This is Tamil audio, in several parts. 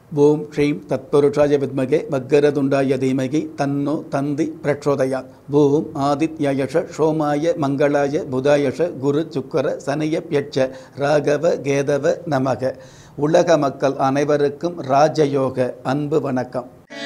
ஓம் ஸ்ரீம் தத்புருஷாய வித்மகே வக்கரதுண்டாய தீமகி தன்னோ தந்தி பிரச்சோதயாத் ஓம் ஆதித்யயஷ சோமாய மங்களாய புதாயஷ குரு சுக்கர சனியப்யட்ச ராகவ கேதவ நமக உலக மக்கள் அனைவருக்கும் ராஜயோக அன்பு வணக்கம்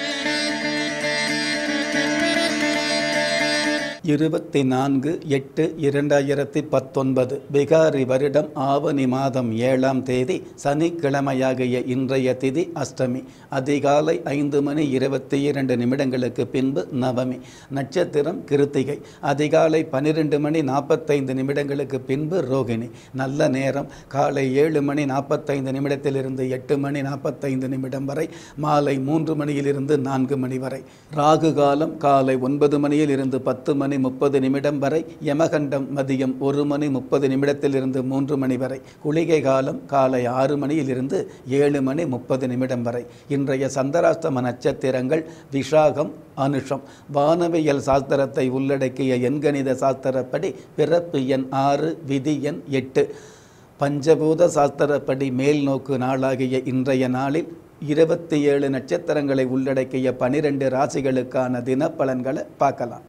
இருபத்தி நான்கு எட்டு இரண்டாயிரத்தி பத்தொன்பது பிகாரி வருடம் ஆவணி மாதம் ஏழாம் தேதி சனிக்கிழமையாகிய இன்றைய திதி அஷ்டமி அதிகாலை ஐந்து மணி இருபத்தி இரண்டு நிமிடங்களுக்கு பின்பு நவமி நட்சத்திரம் கிருத்திகை அதிகாலை பன்னிரெண்டு மணி நாற்பத்தைந்து நிமிடங்களுக்கு பின்பு ரோகிணி நல்ல நேரம் காலை ஏழு மணி நாற்பத்தைந்து நிமிடத்திலிருந்து எட்டு மணி நாற்பத்தைந்து நிமிடம் வரை மாலை மூன்று மணியிலிருந்து நான்கு மணி வரை ராகு காலம் காலை ஒன்பது மணியில் இருந்து பத்து மணி முப்பது நிமிடம் வரை யமகண்டம் மதியம் ஒரு மணி முப்பது நிமிடத்திலிருந்து மூன்று மணி வரை குளிகை காலம் காலை ஆறு மணியிலிருந்து ஏழு மணி முப்பது நிமிடம் வரை இன்றைய சந்திராஷ்டம நட்சத்திரங்கள் விஷாகம் அனுஷம் வானவியல் சாஸ்திரத்தை உள்ளடக்கிய எண்கணித சாஸ்திரப்படி பிறப்பு எண் ஆறு விதி எண் எட்டு பஞ்சபூத சாஸ்திரப்படி மேல் நோக்கு நாளாகிய இன்றைய நாளில் இருபத்தி ஏழு நட்சத்திரங்களை உள்ளடக்கிய பனிரெண்டு ராசிகளுக்கான தினப்பலன்களை பார்க்கலாம்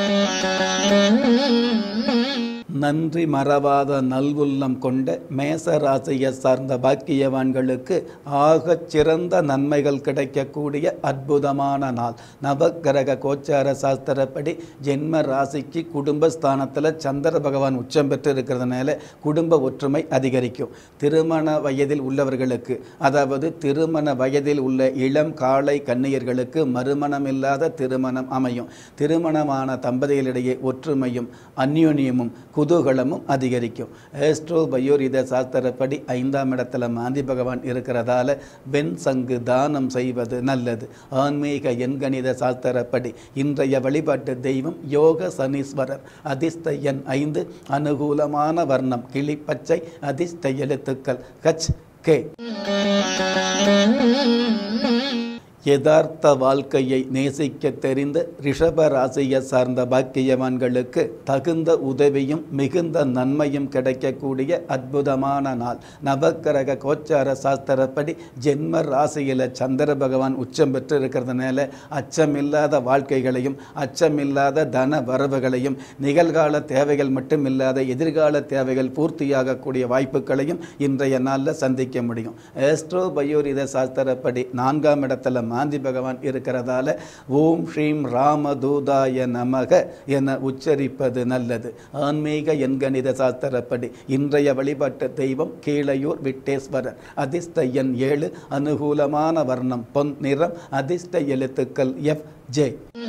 நன்றி மறவாத நல்வுள்ளம் கொண்ட மேச ராசியை சார்ந்த பாக்கியவான்களுக்கு ஆகச் சிறந்த நன்மைகள் கிடைக்கக்கூடிய அற்புதமான நாள் நவக்கிரக கோச்சார சாஸ்திரப்படி ஜென்ம ராசிக்கு குடும்பஸ்தானத்தில் சந்திர பகவான் உச்சம் பெற்று இருக்கிறதுனால குடும்ப ஒற்றுமை அதிகரிக்கும் திருமண வயதில் உள்ளவர்களுக்கு அதாவது திருமண வயதில் உள்ள இளம் காளை கன்னியர்களுக்கு மறுமணம் இல்லாத திருமணம் அமையும் திருமணமான தம்பதிகளிடையே ஒற்றுமையும் அந்யோன்யமும் குதூகலமும் அதிகரிக்கும் ஏஸ்ட்ரோ பயோரித சாஸ்திரப்படி ஐந்தாம் இடத்துல மாந்தி பகவான் இருக்கிறதால வெண் சங்கு தானம் செய்வது நல்லது ஆன்மீக எண்கணித சாஸ்திரப்படி இன்றைய வழிபாட்டு தெய்வம் யோக சனீஸ்வரர் அதிர்ஷ்ட எண் ஐந்து அனுகூலமான வர்ணம் கிளிப்பச்சை அதிர்ஷ்ட எழுத்துக்கள் கச் கே யதார்த்த வாழ்க்கையை நேசிக்க தெரிந்த ரிஷப ராசியை சார்ந்த பாக்கியவான்களுக்கு தகுந்த உதவியும் மிகுந்த நன்மையும் கிடைக்கக்கூடிய அற்புதமான நாள் நவக்கிரக கோச்சார சாஸ்திரப்படி ஜென்ம ராசியில் சந்திர பகவான் உச்சம் பெற்று இருக்கிறதுனால அச்சமில்லாத வாழ்க்கைகளையும் அச்சமில்லாத தன வரவுகளையும் நிகழ்கால தேவைகள் மட்டும் இல்லாத எதிர்கால தேவைகள் பூர்த்தியாகக்கூடிய வாய்ப்புகளையும் இன்றைய நாளில் சந்திக்க முடியும் ஏஸ்ட்ரோ பயோரித சாஸ்திரப்படி நான்காம் இடத்துல மாந்தி பகவான் இருக்கிறதால ஓம் ஸ்ரீம் ராமதூதாய நமக என உச்சரிப்பது நல்லது ஆன்மீக எண்கணித சாஸ்திரப்படி இன்றைய வழிபாட்டு தெய்வம் கீழையூர் விட்டேஸ்வரர் அதிர்ஷ்ட எண் ஏழு அனுகூலமான வர்ணம் பொன் நிறம் அதிர்ஷ்ட எழுத்துக்கள் எஃப் ஜே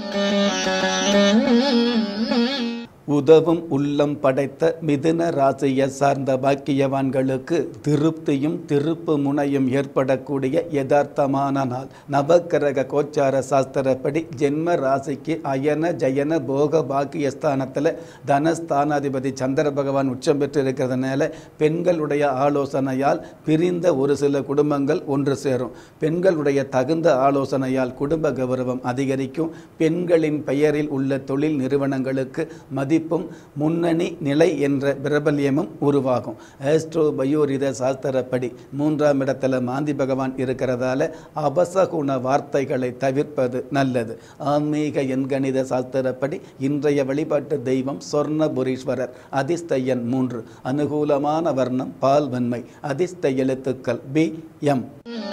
உதவும் உள்ளம் படைத்த மிதுன ராசியை சார்ந்த பாக்கியவான்களுக்கு திருப்தியும் திருப்பு முனையும் ஏற்படக்கூடிய யதார்த்தமான நாள் நவக்கிரக கோச்சார சாஸ்திரப்படி ஜென்ம ராசிக்கு அயன ஜயன போக பாக்கியஸ்தானத்தில் தனஸ்தானாதிபதி சந்திர பகவான் உச்சம் பெற்று இருக்கிறதுனால பெண்களுடைய ஆலோசனையால் பிரிந்த ஒரு சில குடும்பங்கள் ஒன்று சேரும் பெண்களுடைய தகுந்த ஆலோசனையால் குடும்ப கௌரவம் அதிகரிக்கும் பெண்களின் பெயரில் உள்ள தொழில் நிறுவனங்களுக்கு மதி மதிப்பும் முன்னணி நிலை என்ற பிரபல்யமும் உருவாகும் ஆஸ்ட்ரோ பயோரித சாஸ்திரப்படி மூன்றாம் இடத்துல மாந்தி பகவான் இருக்கிறதால அபசகுண வார்த்தைகளை தவிர்ப்பது நல்லது ஆன்மீக எண்கணித சாஸ்திரப்படி இன்றைய வழிபாட்டு தெய்வம் சொர்ணபுரீஸ்வரர் அதிர்ஷ்ட எண் மூன்று அனுகூலமான வர்ணம் பால் வெண்மை அதிர்ஷ்ட எழுத்துக்கள் பி எம்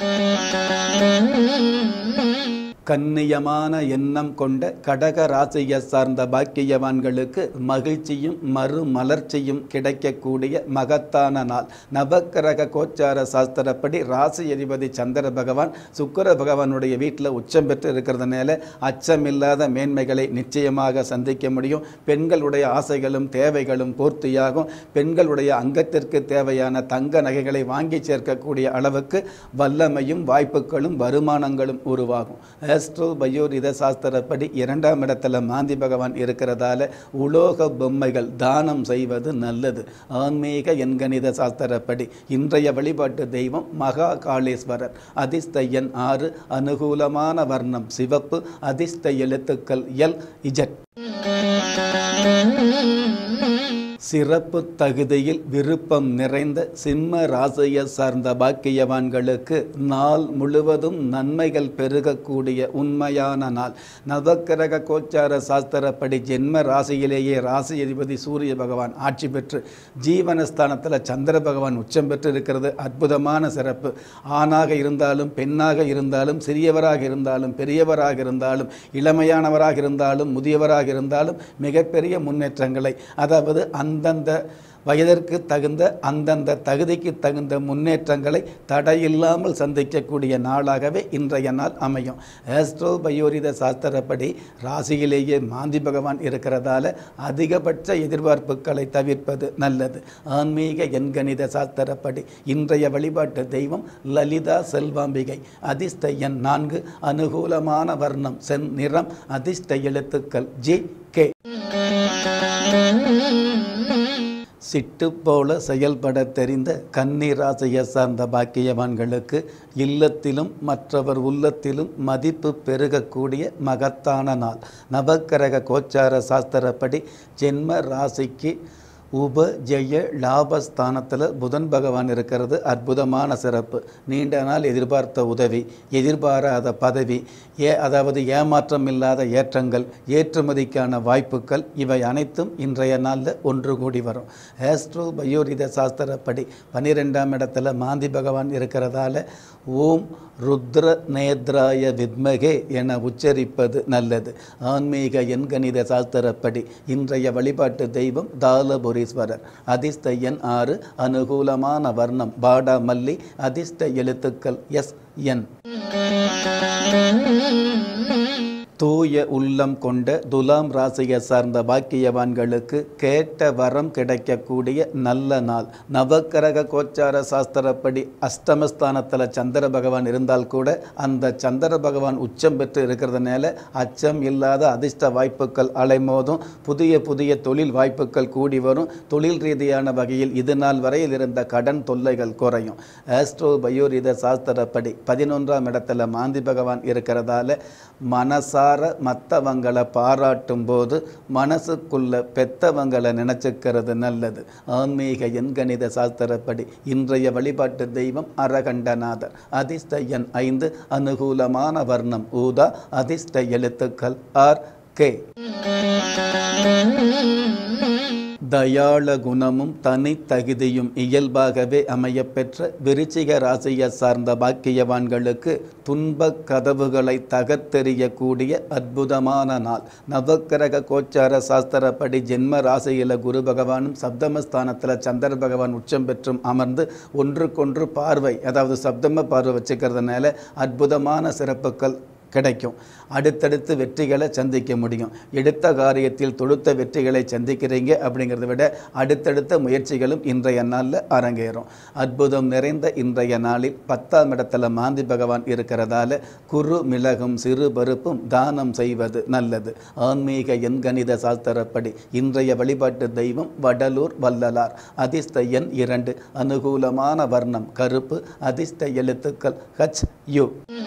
கண்ணியமான எண்ணம் கொண்ட கடக ராசியை சார்ந்த பாக்கியவான்களுக்கு மகிழ்ச்சியும் மறுமலர்ச்சியும் கிடைக்கக்கூடிய மகத்தான நாள் நவக்கிரக கோச்சார சாஸ்திரப்படி ராசி அதிபதி சந்திர பகவான் சுக்கர பகவானுடைய வீட்டில் உச்சம் பெற்று இருக்கிறதுனால அச்சமில்லாத மேன்மைகளை நிச்சயமாக சந்திக்க முடியும் பெண்களுடைய ஆசைகளும் தேவைகளும் பூர்த்தியாகும் பெண்களுடைய அங்கத்திற்கு தேவையான தங்க நகைகளை வாங்கி சேர்க்கக்கூடிய அளவுக்கு வல்லமையும் வாய்ப்புகளும் வருமானங்களும் உருவாகும் ஆஸ்ட்ரோ பயோரித சாஸ்திரப்படி இரண்டாம் இடத்துல மாந்தி பகவான் இருக்கிறதால உலோக பொம்மைகள் தானம் செய்வது நல்லது ஆன்மீக எண்கணித சாஸ்திரப்படி இன்றைய வழிபாட்டு தெய்வம் மகா காளேஸ்வரர் அதிர்ஷ்ட எண் ஆறு அனுகூலமான வர்ணம் சிவப்பு அதிர்ஷ்ட எழுத்துக்கள் எல் இஜட் சிறப்பு தகுதியில் விருப்பம் நிறைந்த சிம்ம ராசியை சார்ந்த பாக்கியவான்களுக்கு நாள் முழுவதும் நன்மைகள் பெருகக்கூடிய உண்மையான நாள் நவக்கிரக கோச்சார சாஸ்திரப்படி ஜென்ம ராசியிலேயே ராசி அதிபதி சூரிய பகவான் ஆட்சி பெற்று ஜீவனஸ்தானத்தில் சந்திர பகவான் உச்சம் பெற்று இருக்கிறது அற்புதமான சிறப்பு ஆணாக இருந்தாலும் பெண்ணாக இருந்தாலும் சிறியவராக இருந்தாலும் பெரியவராக இருந்தாலும் இளமையானவராக இருந்தாலும் முதியவராக இருந்தாலும் மிகப்பெரிய முன்னேற்றங்களை அதாவது அந்தந்த வயதிற்கு தகுந்த அந்தந்த தகுதிக்கு தகுந்த முன்னேற்றங்களை தடையில்லாமல் சந்திக்கக்கூடிய நாளாகவே இன்றைய நாள் அமையும் ஆஸ்ட்ரோ பயோரித சாஸ்திரப்படி ராசியிலேயே மாந்தி பகவான் இருக்கிறதால அதிகபட்ச எதிர்பார்ப்புகளை தவிர்ப்பது நல்லது ஆன்மீக எண்கணித சாஸ்திரப்படி இன்றைய வழிபாட்டு தெய்வம் லலிதா செல்வாம்பிகை அதிர்ஷ்ட எண் நான்கு அனுகூலமான வர்ணம் செந் நிறம் அதிர்ஷ்ட எழுத்துக்கள் ஜி கே சிட்டு போல செயல்பட தெரிந்த கன்னிராசியை சார்ந்த பாக்கியவான்களுக்கு இல்லத்திலும் மற்றவர் உள்ளத்திலும் மதிப்பு பெருகக்கூடிய மகத்தான நாள் நவக்கிரக கோச்சார சாஸ்திரப்படி ஜென்ம ராசிக்கு உப ஜெய லாபஸ்தானத்தில் புதன் பகவான் இருக்கிறது அற்புதமான சிறப்பு நீண்ட நாள் எதிர்பார்த்த உதவி எதிர்பாராத பதவி ஏ அதாவது ஏமாற்றம் இல்லாத ஏற்றங்கள் ஏற்றுமதிக்கான வாய்ப்புகள் இவை அனைத்தும் இன்றைய நாளில் ஒன்று கூடி வரும் ஆஸ்ட்ரோ பயோரித சாஸ்திரப்படி பன்னிரெண்டாம் இடத்துல மாந்தி பகவான் இருக்கிறதால ஓம் ருத்ர நேத்ராய வித்மகே என உச்சரிப்பது நல்லது ஆன்மீக எண்கணித சாஸ்திரப்படி இன்றைய வழிபாட்டு தெய்வம் தாலபுரீஸ்வரர் அதிர்ஷ்ட எண் ஆறு அனுகூலமான வர்ணம் பாடா மல்லி அதிர்ஷ்ட எழுத்துக்கள் எஸ் என் தூய உள்ளம் கொண்ட துலாம் ராசியை சார்ந்த பாக்கியவான்களுக்கு கேட்ட வரம் கிடைக்கக்கூடிய நல்ல நாள் நவக்கிரக கோச்சார சாஸ்திரப்படி அஷ்டமஸ்தானத்தில் சந்திர பகவான் இருந்தால் கூட அந்த சந்திர பகவான் உச்சம் பெற்று இருக்கிறதுனால அச்சம் இல்லாத அதிர்ஷ்ட வாய்ப்புகள் அலைமோதும் புதிய புதிய தொழில் வாய்ப்புகள் கூடி வரும் தொழில் ரீதியான வகையில் இது நாள் வரையில் இருந்த கடன் தொல்லைகள் குறையும் ஆஸ்ட்ரோ பயோரித சாஸ்திரப்படி பதினொன்றாம் இடத்துல மாந்தி பகவான் இருக்கிறதால மனசார மற்றவங்களை பாராட்டும் போது மனசுக்குள்ள பெத்தவங்களை நினச்சிக்கிறது நல்லது ஆன்மீக எண்கணித சாஸ்திரப்படி இன்றைய வழிபாட்டு தெய்வம் அரகண்டநாதர் அதிர்ஷ்ட எண் ஐந்து அனுகூலமான வர்ணம் ஊதா அதிர்ஷ்ட எழுத்துக்கள் ஆர் கே தயாள குணமும் தனித்தகுதியும் இயல்பாகவே அமையப்பெற்ற விருச்சிக ராசியை சார்ந்த பாக்கியவான்களுக்கு துன்பக் கதவுகளை தகர்த்தெறியக்கூடிய அற்புதமான நாள் நவக்கிரக கோச்சார சாஸ்திரப்படி ஜென்ம ராசியில குரு பகவானும் சப்தமஸ்தானத்தில் சந்திர பகவான் உச்சம் பெற்றும் அமர்ந்து ஒன்றுக்கொன்று பார்வை அதாவது சப்தம பார்வை வச்சுக்கிறதுனால அற்புதமான சிறப்புகள் கிடைக்கும் அடுத்தடுத்து வெற்றிகளை சந்திக்க முடியும் எடுத்த காரியத்தில் தொடுத்த வெற்றிகளை சந்திக்கிறீங்க அப்படிங்கிறத விட அடுத்தடுத்த முயற்சிகளும் இன்றைய நாளில் அரங்கேறும் அற்புதம் நிறைந்த இன்றைய நாளில் பத்தாம் இடத்துல மாந்தி பகவான் இருக்கிறதால குறு மிளகும் சிறு பருப்பும் தானம் செய்வது நல்லது ஆன்மீக எண்கணித சாஸ்திரப்படி இன்றைய வழிபாட்டு தெய்வம் வடலூர் வள்ளலார் அதிர்ஷ்ட எண் இரண்டு அனுகூலமான வர்ணம் கருப்பு அதிர்ஷ்ட எழுத்துக்கள் ஹச் யு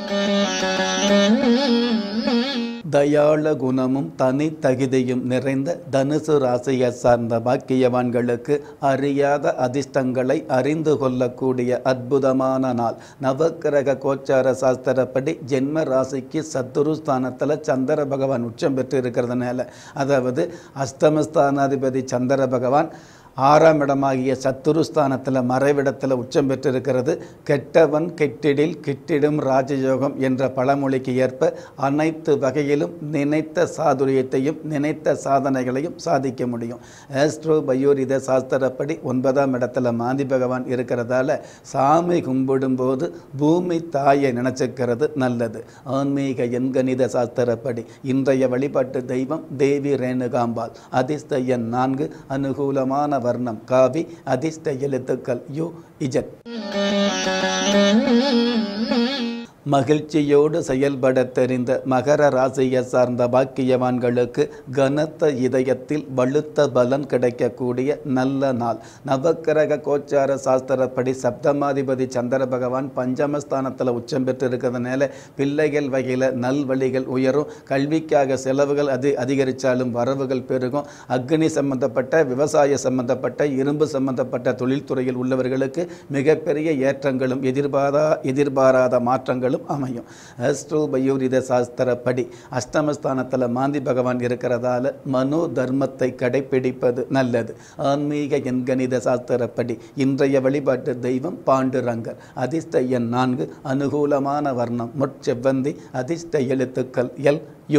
தயாள குணமும் தனி தகுதியும் நிறைந்த தனுசு ராசியை சார்ந்த பாக்கியவான்களுக்கு அறியாத அதிர்ஷ்டங்களை அறிந்து கொள்ளக்கூடிய அற்புதமான நாள் நவக்கிரக கோச்சார சாஸ்திரப்படி ஜென்ம ராசிக்கு சத்துருஸ்தானத்தில் சந்திர பகவான் உச்சம் பெற்று இருக்கிறதுனால அதாவது அஷ்டமஸ்தானாதிபதி சந்திர பகவான் ஆறாம் இடமாகிய சத்துருஸ்தானத்தில் மறைவிடத்தில் உச்சம் பெற்றிருக்கிறது கெட்டவன் கெட்டிடில் கிட்டிடும் ராஜயோகம் என்ற பழமொழிக்கு ஏற்ப அனைத்து வகையிலும் நினைத்த சாதுரியத்தையும் நினைத்த சாதனைகளையும் சாதிக்க முடியும் ஆஸ்ட்ரோ பயோரித சாஸ்திரப்படி ஒன்பதாம் இடத்துல மாந்தி பகவான் இருக்கிறதால சாமி கும்பிடும்போது பூமி தாயை நினைச்சுக்கிறது நல்லது ஆன்மீக எண்கணித சாஸ்திரப்படி இன்றைய வழிபாட்டு தெய்வம் தேவி ரேணுகாம்பாள் அதிர்ஷ்ட எண் நான்கு அனுகூலமான வர்ணம் காவி அதிர்ஷ்ட எழுத்துக்கள் யு இஜட் மகிழ்ச்சியோடு செயல்பட தெரிந்த மகர ராசியை சார்ந்த பாக்கியவான்களுக்கு கனத்த இதயத்தில் வலுத்த பலன் கிடைக்கக்கூடிய நல்ல நாள் நவக்கிரக கோச்சார சாஸ்திரப்படி சப்தமாதிபதி சந்திர பகவான் பஞ்சமஸ்தானத்தில் உச்சம் பெற்று இருக்கிறதுனால பிள்ளைகள் வகையில் நல்வழிகள் உயரும் கல்விக்காக செலவுகள் அது அதிகரித்தாலும் வரவுகள் பெருகும் அக்னி சம்பந்தப்பட்ட விவசாய சம்பந்தப்பட்ட இரும்பு சம்பந்தப்பட்ட தொழில்துறையில் உள்ளவர்களுக்கு மிகப்பெரிய ஏற்றங்களும் எதிர்பாரா எதிர்பாராத மாற்றங்களும் அமையும் அஸ்ட்ரோ பயோரித சாஸ்திரப்படி அஷ்டமஸ்தானத்தில் மாந்தி பகவான் இருக்கிறதால மனோ தர்மத்தை கடைப்பிடிப்பது நல்லது ஆன்மீக எண்கணித சாஸ்திரப்படி இன்றைய வழிபாட்டு தெய்வம் பாண்டுரங்கர் அதிர்ஷ்ட எண் நான்கு அனுகூலமான வர்ணம் முட்செவ்வந்தி அதிர்ஷ்ட எழுத்துக்கள் எல் யு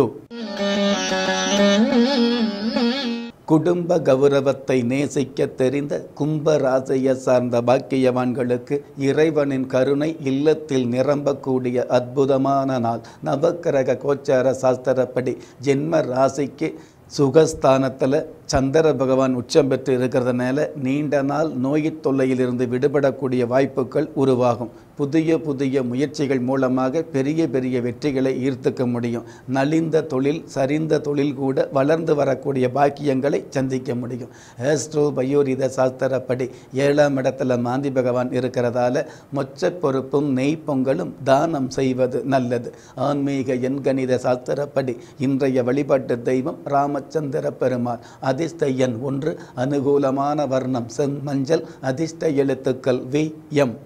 குடும்ப கௌரவத்தை நேசிக்க தெரிந்த கும்ப ராசியை சார்ந்த பாக்கியவான்களுக்கு இறைவனின் கருணை இல்லத்தில் நிரம்பக்கூடிய அற்புதமான நாள் நவக்கிரக கோச்சார சாஸ்திரப்படி ஜென்ம ராசிக்கு சுகஸ்தானத்தில் சந்திர பகவான் உச்சம் பெற்று இருக்கிறதுனால நீண்ட நாள் நோய் தொல்லையிலிருந்து விடுபடக்கூடிய வாய்ப்புகள் உருவாகும் புதிய புதிய முயற்சிகள் மூலமாக பெரிய பெரிய வெற்றிகளை ஈர்த்துக்க முடியும் நலிந்த தொழில் சரிந்த தொழில் கூட வளர்ந்து வரக்கூடிய பாக்கியங்களை சந்திக்க முடியும் ஆஸ்ட்ரோ பயோரித சாஸ்திரப்படி ஏழாம் இடத்துல மாந்தி பகவான் இருக்கிறதால மொச்ச பொறுப்பும் நெய் பொங்கலும் தானம் செய்வது நல்லது ஆன்மீக எண்கணித சாஸ்திரப்படி இன்றைய வழிபாட்டு தெய்வம் ராமச்சந்திர பெருமாள் அதிர்ஷ்ட எண் ஒன்று அனுகூலமான வர்ணம் செம்மஞ்சள் அதிர்ஷ்ட எழுத்துக்கள் வி எம்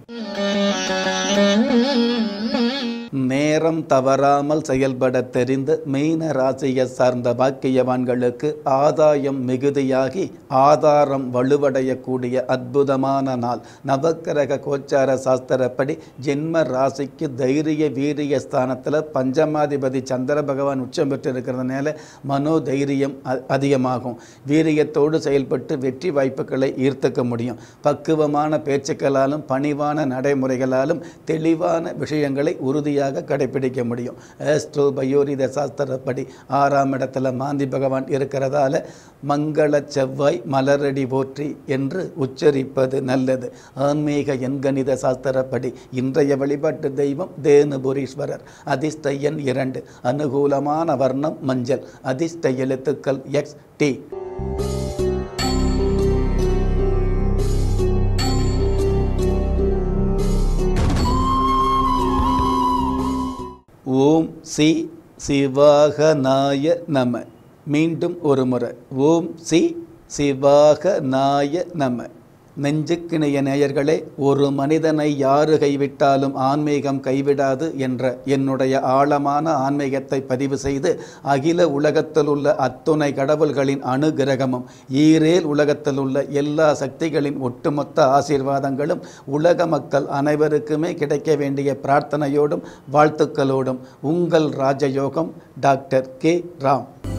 நேரம் தவறாமல் செயல்பட தெரிந்த மீன ராசியை சார்ந்த பாக்கியவான்களுக்கு ஆதாயம் மிகுதியாகி ஆதாரம் வலுவடையக்கூடிய அற்புதமான நாள் நவக்கிரக கோச்சார சாஸ்திரப்படி ஜென்ம ராசிக்கு தைரிய வீரிய ஸ்தானத்தில் பஞ்சமாதிபதி சந்திர பகவான் உச்சம் பெற்று இருக்கிறதுனால மனோதைரியம் அ- அதிகமாகும் வீரியத்தோடு செயல்பட்டு வெற்றி வாய்ப்புகளை ஈர்த்துக்க முடியும் பக்குவமான பேச்சுக்களாலும் பணிவான நடைமுறைகளாலும் தெளிவான விஷயங்களை உறுதியாக கடைபிடிக்க முடியும் ஆஸ்ட்ரோ பயோரித சாஸ்திரப்படி ஆறாம் இடத்துல மாந்தி பகவான் இருக்கிறதால மங்கள செவ்வாய் மலரடி போற்றி என்று உச்சரிப்பது நல்லது ஆன்மீக எண்கணித சாஸ்திரப்படி இன்றைய வழிபாட்டு தெய்வம் தேனுபுரீஸ்வரர் அதிர்ஷ்ட எண் இரண்டு அனுகூலமான வர்ணம் மஞ்சள் அதிர்ஷ்ட எழுத்துக்கள் எக்ஸ் டி ஓம் சி சிவாகநாய நம மீண்டும் ஒரு முறை ஓம் சி சிவாகநாய நம நெஞ்சுக்கிணைய நேயர்களே ஒரு மனிதனை யாரு கைவிட்டாலும் ஆன்மீகம் கைவிடாது என்ற என்னுடைய ஆழமான ஆன்மீகத்தை பதிவு செய்து அகில உலகத்தில் உள்ள அத்துணை கடவுள்களின் அனுகிரகமும் ஈரேல் உலகத்தில் உள்ள எல்லா சக்திகளின் ஒட்டுமொத்த ஆசீர்வாதங்களும் உலக மக்கள் அனைவருக்குமே கிடைக்க வேண்டிய பிரார்த்தனையோடும் வாழ்த்துக்களோடும் உங்கள் ராஜயோகம் டாக்டர் கே ராம்